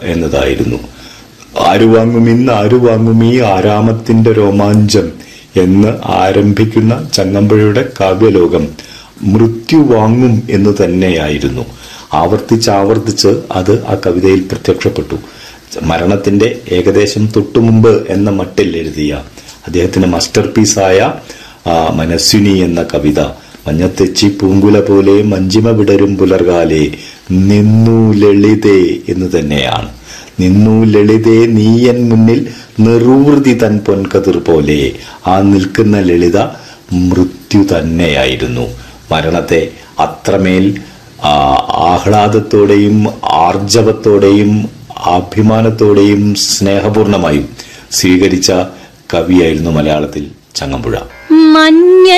എന്നതായിരുന്നു ആരു വാങ്ങും ഇന്ന് ആരു വാങ്ങും ഈ ആരാമത്തിന്റെ രോമാഞ്ചം എന്ന് ആരംഭിക്കുന്ന ചങ്ങമ്പുഴയുടെ കാവ്യലോകം മൃത്യു വാങ്ങും എന്ന് തന്നെയായിരുന്നു ആവർത്തിച്ച് ആവർത്തിച്ച് അത് ആ കവിതയിൽ പ്രത്യക്ഷപ്പെട്ടു മരണത്തിന്റെ ഏകദേശം തൊട്ടുമുമ്പ് എന്ന മട്ടിൽ എഴുതിയ അദ്ദേഹത്തിന്റെ മാസ്റ്റർ പീസായ ആ, മനസ്വിനി എന്ന കവിത മഞ്ഞത്തെച്ചി പൂങ്കുല പോലെ മഞ്ചിമ വിടരും പുലർകാലെ നിന്നു ലളിതേ എന്ന് തന്നെയാണ് നിന്നു ലളിതേ നീയൻ മുന്നിൽ നെറൂർതി തൻ പൊൻകതിർ പോലെ ആ നിൽക്കുന്ന ലളിത മൃത്യു തന്നെയായിരുന്നു മരണത്തെ അത്രമേൽ ആ, ആഹ്ലാദത്തോടെയും ആർജവത്തോടെയും അഭിമാനത്തോടെയും സ്നേഹപൂർണമായും സ്വീകരിച്ച കവിയായിരുന്നു മലയാളത്തിൽ ചങ്ങമ്പുഴ മഞ്ഞ